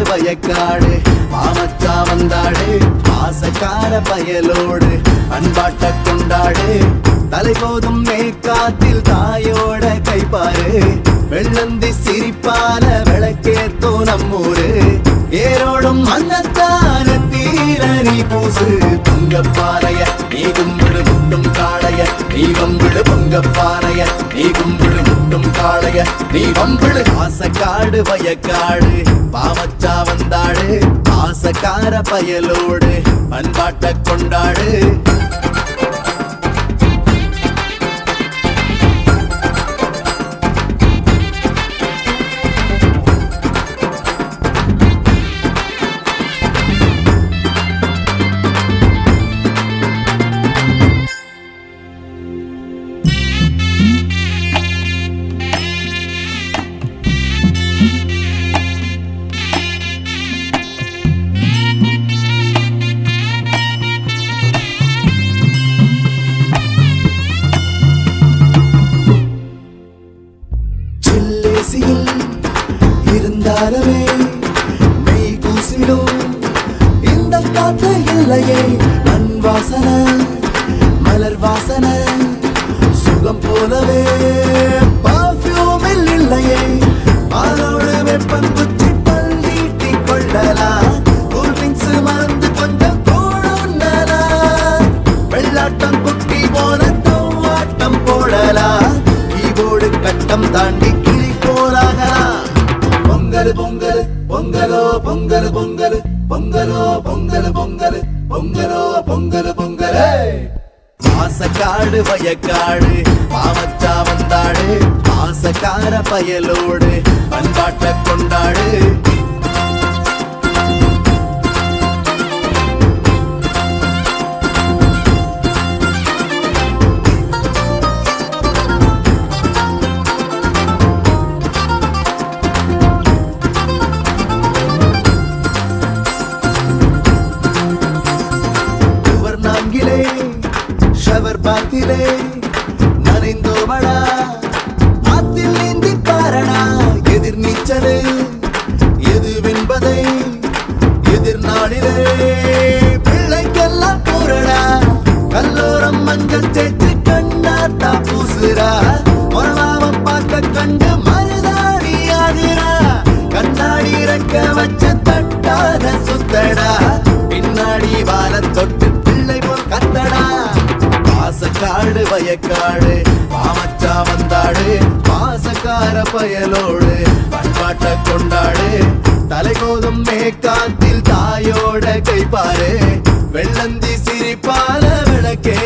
வயக்காடு மாமச்சா வந்தாடு ஆசக்கார பயலோடு அன்பாட்ட கொண்டாடு தலை போதும் மேற்காத்தில் தாயோட கைப்பாரு வெள்ளந்தி சிரிப்பால விளக்கேத்தோ நம்மூரு ஏரோடும் மன்னத்தான தீர நீ பூசு பொங்கப்பாறைய நீ கும்பிடு முட்டும் காளைய நீ வம்பிடு பொங்கப்பாறைய நீ கும்பிடு முட்டும் காளைய நீ வம்பிடு ஆசக்காடு வயக்காடு பாவச்சா வந்தாடு ஆசக்கார பயலோடு பண்பாட்ட கொண்டாடு சில்லேசியில் இருந்தாலுமே மெய் கூசிடும் இந்த காத்து இல்லையே மண் வாசனை மலர் வாசனை சுகம் போலவே பர்ஃபியூமில் இல்லையே பாலோடு வெப்பம் குச்சி பள்ளீட்டி கொள்ளலாம் கூல் ட்ரிங்க்ஸ் மறந்து கொஞ்சம் தோணுன்னலாம் வெள்ளாட்டம் குட்டி போன தோவாட்டம் போடலாம் கீபோர்டு கட்டம் தாண்டி கிளி போலாகலாம் பொங்கல் பொங்கல் பொங்கலோ பொங்கல் பொங்கல் பொங்கலோ பொங்கல் பொங்கல் பொங்கலோ பொங்கல் பொங்கல் ஆசக்காடு வயக்காடு பாவச்சா வந்தாடு ஆசக்கார பயலோடு பண்பாட்ட கொண்டாடு சுவர் நான்கிலே ஷவர் பாத்திலே நனைந்தோமடா ஆத்தில் நீந்தி பாரடா எதிர் நீச்சலே எதுவென்பதை எதிர் நாளிலே பிள்ளைக்கெல்லாம் கூறடா கல்லோரம் மஞ்சள் தேய்த்து கண்ணாத்தா பூசுறா மொரமாவ பார்க்க கண்டு மருதாடி ஆகுறா கண்ணாடி இறக்க வச்சு தட்டாத சுத்தடா பின்னாடி வார தொட்டு பிள்ளை போல் கத்தடா பாசக்காடு வயக்காடு பாமச்சா வந்தாடு பாசக்கார பயலோடு பண்பாட்ட கொண்டாடு தலைகோதும் மேற்காத்தில் தாயோட கைப்பாரு வெள்ளந்தி சிரிப்பால விளக்கே